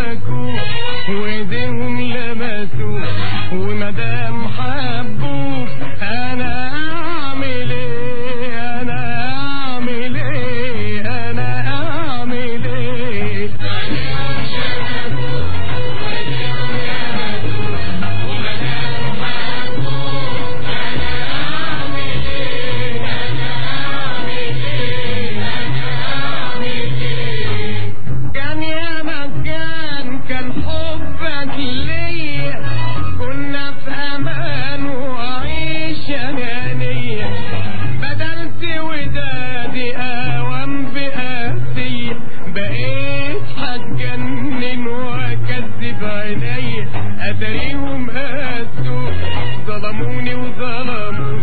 شبكوا وايديهم لمسوا ومدام حبوك انا اعمل ايه انا اعمل ايه انا اعمل ايه كان يا مكان كان حبك ليا كنا في امان وعيش انانية بدلت ودادي اوام بقاسية بقيت هتجنن واكذب عينيا اتاريهم قاسوا ظلموني وظلموا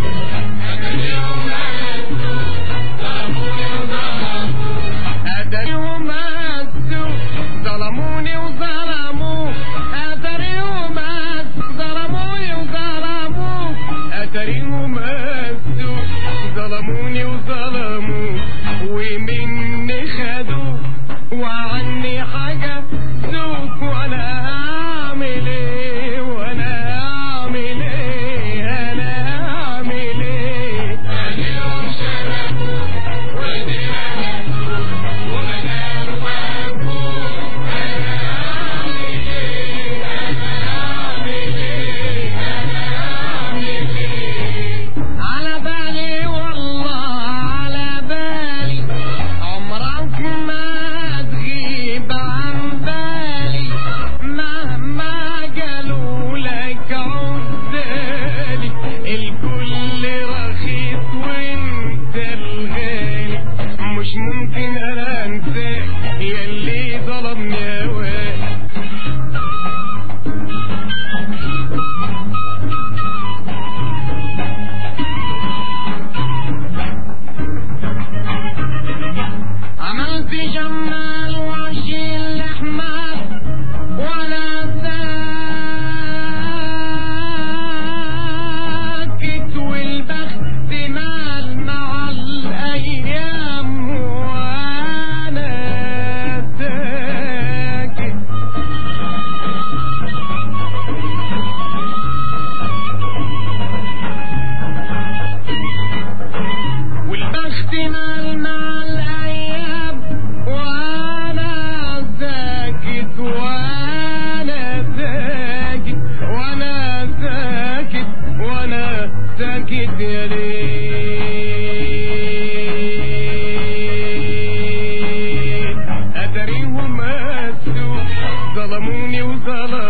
أدريهم أسوا ظلموني وظلموا أدريهم أسوا ظلموني وظلموا أدريهم أسوا ظلموني وظلموا ومني خدوا وعني حاجة ذوق وأنا أعمل إيه وأنا أعمل إيه أنا أعمل إيه على بالي والله على بالي عمرك ما تغيب عن بالي مهما قالوا لك عزالي الكل رخيص وانت الغالي مش ممكن انا انساك ياللي ظلمني هواك عملت جمال واشيل الاحمال وانا ساكت والبخت مال مع الايام وانا ساكت والبخت مال مع الايام وانا ساكت وانا ساكت وانا ساكت وانا ساكت يا ليل اتريهم اسوا ظلموني وظلموا